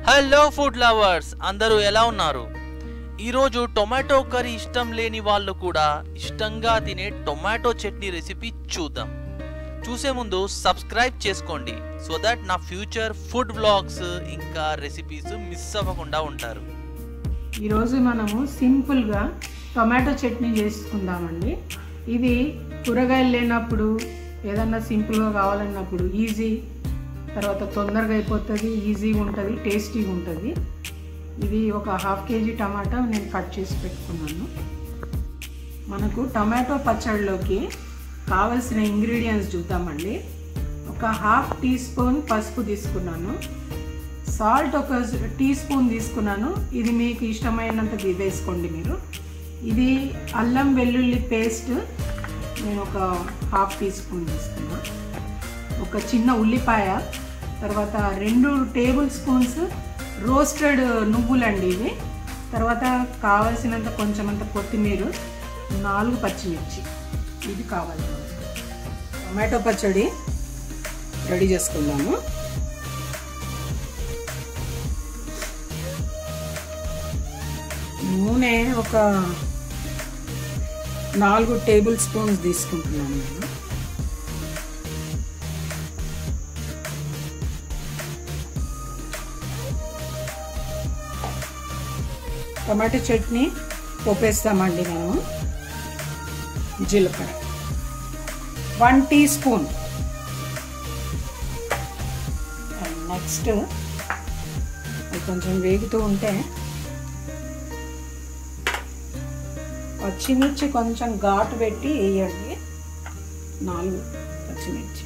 Hello food lovers అందరూ ఎలా ఉన్నారు ఈరోజు టొమాటో కర్రీ ఇష్టం లేని వాళ్ళు కూడా ఇష్టంగా తినే టొమాటో చట్నీ రెసిపీ చూద్దాం చూసే ముందు సబ్స్క్రైబ్ చేసుకోండి సో దట్ నా ఫ్యూచర్ ఫుడ్ వ్లాగ్స్ ఇంకా రెసిపీస్ మిస్ అవ్వకుండా ఉంటారు ఈరోజు మనము సింపుల్గా టొమాటో చట్నీ చేసుకుందామండి ఇది కూరగాయలు లేనప్పుడు ఏదన్నా సింపుల్గా కావాలన్నప్పుడు ఈజీ తర్వాత తొందరగా అయిపోతుంది ఈజీగా ఉంటుంది టేస్టీగా ఉంటుంది ఇది ఒక హాఫ్ కేజీ టమాటా నేను కట్ చేసి పెట్టుకున్నాను మనకు టమాటో పచ్చడిలోకి కావలసిన ఇంగ్రీడియంట్స్ చూద్దామండి ఒక హాఫ్ టీ స్పూన్ పసుపు తీసుకున్నాను సాల్ట్ ఒక టీ స్పూన్ తీసుకున్నాను ఇది మీకు ఇష్టమైనంత ఇది వేసుకోండి మీరు ఇది అల్లం వెల్లుల్లి పేస్ట్ నేను ఒక హాఫ్ టీ స్పూన్ తీసుకున్నా ఒక చిన్న ఉల్లిపాయ తర్వాత రెండు టేబుల్ స్పూన్స్ రోస్టెడ్ నువ్వులండి ఇవి తర్వాత కావలసినంత కొంచెం అంత కొత్తిమీర నాలుగు పచ్చిమిర్చి ఇది కావాలి మనకు. టొమాటో పచ్చడి రెడీ చేసుకుందాము నూనె ఒక నాలుగు టేబుల్ స్పూన్స్ తీసుకుంటున్నాను నేను టమాటో చట్నీ పోపేస్తామండి మనము జీలకర్ర one teaspoon and next అది కొంచెం వేగుతూ ఉంటే పచ్చిమిర్చి కొంచెం ఘాటు పెట్టి వేయండి నాలుగు పచ్చిమిర్చి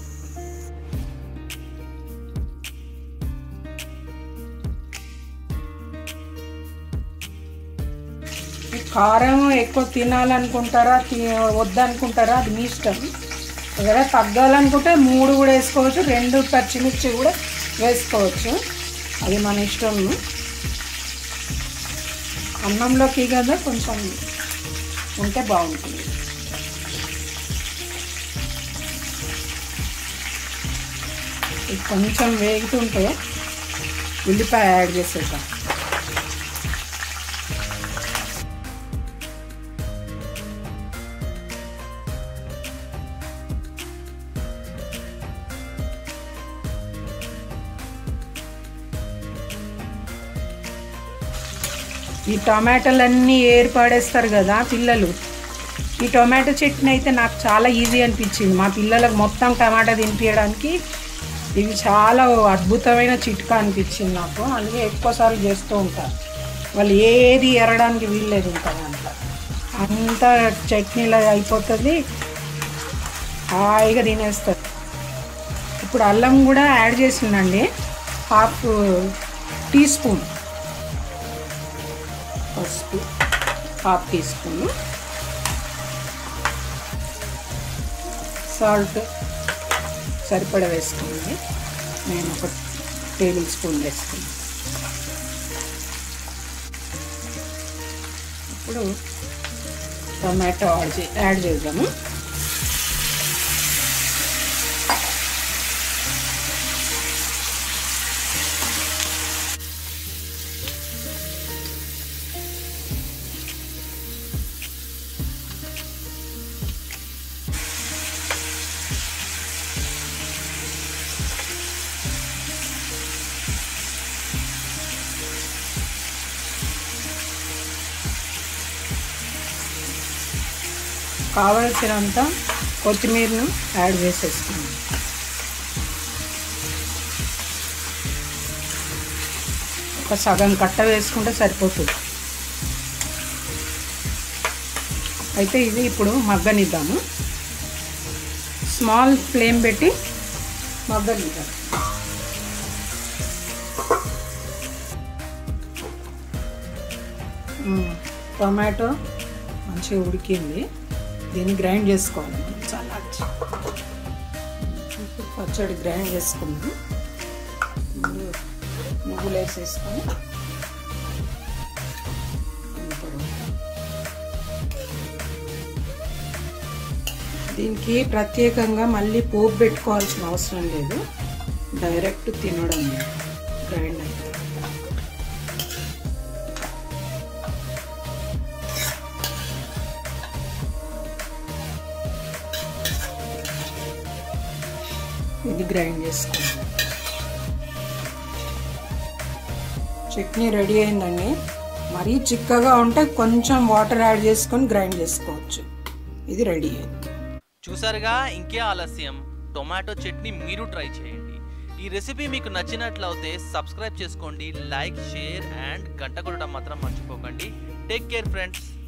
ఈ కారం ఎక్కువ తినాలనుకుంటారా తి- వద్దనుకుంటారా అది మీ ఇష్టం ఒకవేళ తగ్గాలనుకుంటే మూడు కూడా వేసుకోవచ్చు రెండు పచ్చిమిర్చి కూడా వేసుకోవచ్చు అది మన ఇష్టం అన్నంలోకి కదా కొంచెం ఉంటే బాగుంటుంది ఇది కొంచెం వేగుతుంటే ఉల్లిపాయ యాడ్ చేసేద్దాం ఈ టమాటాలన్నీ ఏర్పడేస్తారు కదా పిల్లలు ఈ టొమాటో చట్నీ అయితే నాకు చాలా ఈజీ అనిపించింది మా పిల్లలకు మొత్తం టమాటా తినిపించడానికి ఇవి చాలా అద్భుతమైన చిట్కా అనిపించింది నాకు అందుకే ఎక్కువసార్లు చేస్తూ ఉంటారు వాళ్ళు ఏది ఎరడానికి వీల్లేదు ఇంకా దాంట్లో అంతా చట్నీలో అయిపోతుంది హాయిగా తినేస్తారు ఇప్పుడు అల్లం కూడా యాడ్ చేసిందండి హాఫ్ టీ స్పూన్ పసుపు హాఫ్ టీ స్పూన్ సాల్ట్ సరిపడా వేసుకోండి నేను ఒక టేబుల్ స్పూన్ వేసుకున్నాను ఇప్పుడు టమాటో యాడ్ చే యాడ్ చేద్దాము కావలసినంత కొత్తిమీరను యాడ్ చేసేసుకున్నాం ఒక సగం కట్ట వేసుకుంటే సరిపోతుంది అయితే ఇది ఇప్పుడు మగ్గనిద్దాము స్మాల్ ఫ్లేమ్ పెట్టి మగ్గనిద్దాం మ్మ్. టొమాటో మంచిగా ఉడికింది దీన్ని గ్రైండ్ చేసుకోవాలి మనం చల్లార్చి ఇప్పుడు పచ్చడి గ్రైండ్ చేసుకున్నాం ముందు నువ్వులు వేసేసుకొని ఇప్పుడు దీనికి ప్రత్యేకంగా మళ్ళీ పోపు పెట్టుకోవాల్సిన అవసరం లేదు డైరెక్ట్ తినడం గ్రైండ్ అయిపోతుంది ఇది గ్రైండ్ చేసుకోండి చట్నీ రెడీ అయిందండి మరీ చిక్కగా ఉంటే కొంచెం వాటర్ యాడ్ చేసుకొని గ్రైండ్ చేసుకోవచ్చు ఇది రెడీ అయింది చూసారుగా ఇంకే ఆలస్యం టొమాటో చట్నీ మీరు ట్రై చేయండి ఈ రెసిపీ మీకు నచ్చినట్లయితే సబ్స్క్రైబ్ చేసుకోండి లైక్ షేర్ అండ్ గంట కొట్టడం మాత్రం మర్చిపోకండి టేక్ కేర్ ఫ్రెండ్స్